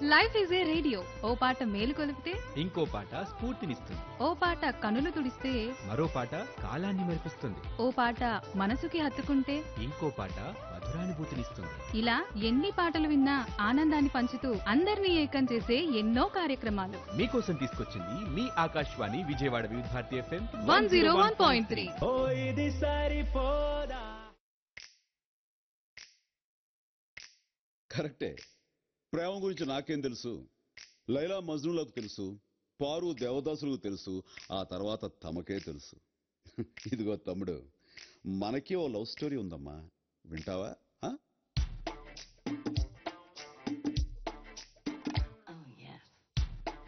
life is a radio ఓ పాట మేలు కొలిపితే ఇంకో పాట స్ఫూర్తినిస్తుంది ఓ పాట కనులు తుడిస్తే మరో పాట కాలాన్ని మెరిపిస్తుంది ఓ పాట మనసుకి హత్తుకుంటే ఇంకో పాట మధురానుభూతినిస్తుంది ఇలా ఎన్ని పాటలు విన్నా ఆనందాన్ని పంచుతూ అందరినీ ఏకం చేసే ఎన్నో కార్యక్రమాలు మీకోసం తీసుకొచ్చింది మీ Akashvani Vijayawada Vividh Bharati FM one zero one point three ఓ ఇది సరిపోదా కరెక్టే ప్రేమ గురించి నాకేం తెలుసు లైలా మజ్నులకు తెలుసు పారు దేవదాసులకు తెలుసు ఆ తర్వాత తమకే తెలుసు ఇదిగో తమ్ముడు మనకి ఓ లవ్ స్టోరీ ఉందమ్మా వింటావా